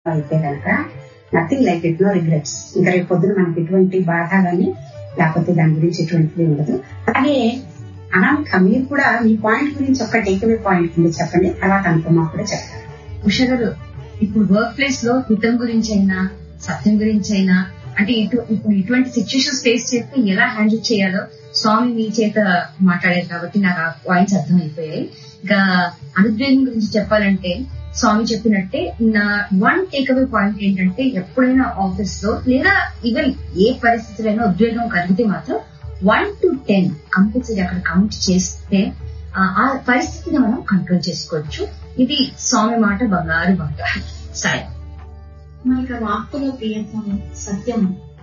అయితే కనుక nothing like it no regrets ఇంకా రేపు పొద్దున మనకి ఎటువంటి బాధ కానీ లేకపోతే దాని గురించి ఎటువంటిది ఉండదు అలాగే అనామిక మీరు కూడా మీ పాయింట్ గురించి ఒక టేక్అవే పాయింట్ ఉంది చెప్పండి తర్వాత అనుపమ కూడా చెప్తారు ఉషా గారు ఇప్పుడు వర్క్ ప్లేస్ లో హితం గురించి అయినా సత్యం గురించి అయినా అంటే ఇటు ఇప్పుడు ఇటువంటి సిచ్యుయేషన్స్ ఫేస్ చేస్తే ఎలా హ్యాండిల్ చేయాలో స్వామి మీ చేత మాట్లాడారు కాబట్టి నాకు ఆ పాయింట్స్ అర్థమైపోయాయి ఇంకా అనుద్వేగం గురించి చెప్పాలంటే స్వామి చెప్పినట్టే నా వన్ టేక్అవే పాయింట్ ఏంటంటే ఎప్పుడైనా ఆఫీస్ లో లేదా ఈవెన్ ఏ పరిస్థితులైనా ఉద్వేగం కలిగితే మాత్రం వన్ టు టెన్ కంపల్సరీ అక్కడ కౌంట్ చేస్తే ఆ ఆ పరిస్థితిని మనం కంట్రోల్ చేసుకోవచ్చు ఇది స్వామి మాట బంగారు మాట సాయం మనకి వాక్కులో ప్రియత్వం సత్యం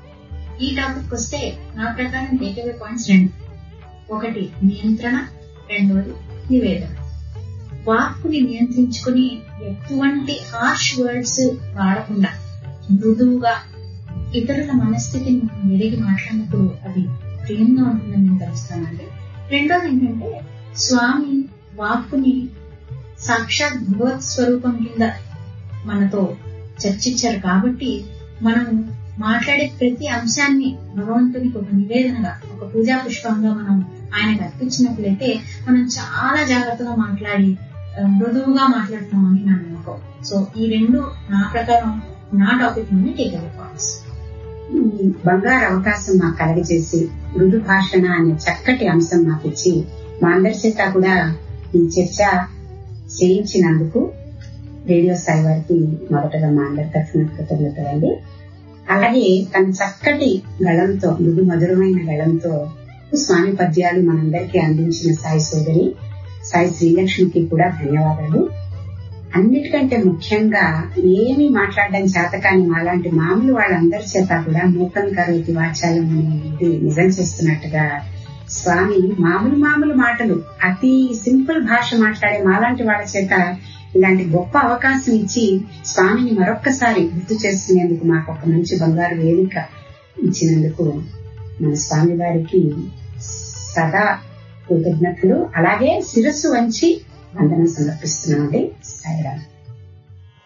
ఈ టాపిక్ వస్తే నా ప్రకారం టేక్అవే పాయింట్స్ రెండు ఒకటి నియంత్రణ రెండవది నివేదన వాక్కుని నియంత్రించుకుని ఎటువంటి హార్ష్ వర్డ్స్ వాడకుండా మృదువుగా ఇతరుల మనస్థితిని మనం ఎరిగి మాట్లాడినప్పుడు అది ప్రియంగా ఉంటుందని నేను తెలుస్తానండి రెండోది ఏంటంటే స్వామి వాక్కుని సాక్షాత్ భగవత్ స్వరూపం కింద మనతో చర్చించారు కాబట్టి మనం మాట్లాడే ప్రతి అంశాన్ని భగవంతునికి ఒక నివేదనగా ఒక పూజా పుష్పంగా మనం ఆయనకు అర్పించినట్లయితే మనం చాలా జాగ్రత్తగా మాట్లాడి ఆ, మృదువుగా మాట్లాడుతున్నామని నా నమ్మకం సో ఈ రెండు నా ప్రకారం నా టాపిక్ నుండి టేక్ అవే పాయింట్స్ ఈ బంగారు అవకాశం మాకు కలగజేసి మృదు భాషణ అనే చక్కటి అంశం మాకు ఇచ్చి మా అందరి చేత కూడా ఈ చర్చ చేయించినందుకు రేడియో సాయి వారికి మొదటగా మా అందరి తరఫున కృతజ్ఞతలండి అలాగే తన చక్కటి గళంతో మృదు మధురమైన గళంతో స్వామి పద్యాలు మనందరికీ అందించిన సాయి సోదరి సాయి శ్రీలక్ష్మికి కూడా ధన్యవాదాలు అన్నిటికంటే ముఖ్యంగా ఏమీ మాట్లాడడం చేత కాని మాలాంటి మామూలు వాళ్ళందరి చేత కూడా మూకం కరోతి వాచాలం అనేది నిజం చేస్తున్నట్టుగా స్వామి మామూలు మామూలు మాటలు అతి సింపుల్ భాష మాట్లాడే మాలాంటి వాళ్ళ చేత ఇలాంటి గొప్ప అవకాశం ఇచ్చి స్వామిని మరొక్కసారి గుర్తు చేసుకునేందుకు మాకు ఒక మంచి బంగారు వేదిక ఇచ్చినందుకు మన స్వామి వారికి సదా కృతజ్ఞతలు అలాగే శిరస్సు వంచి వందనం సమర్పిస్తున్నామండి సాయిరామ్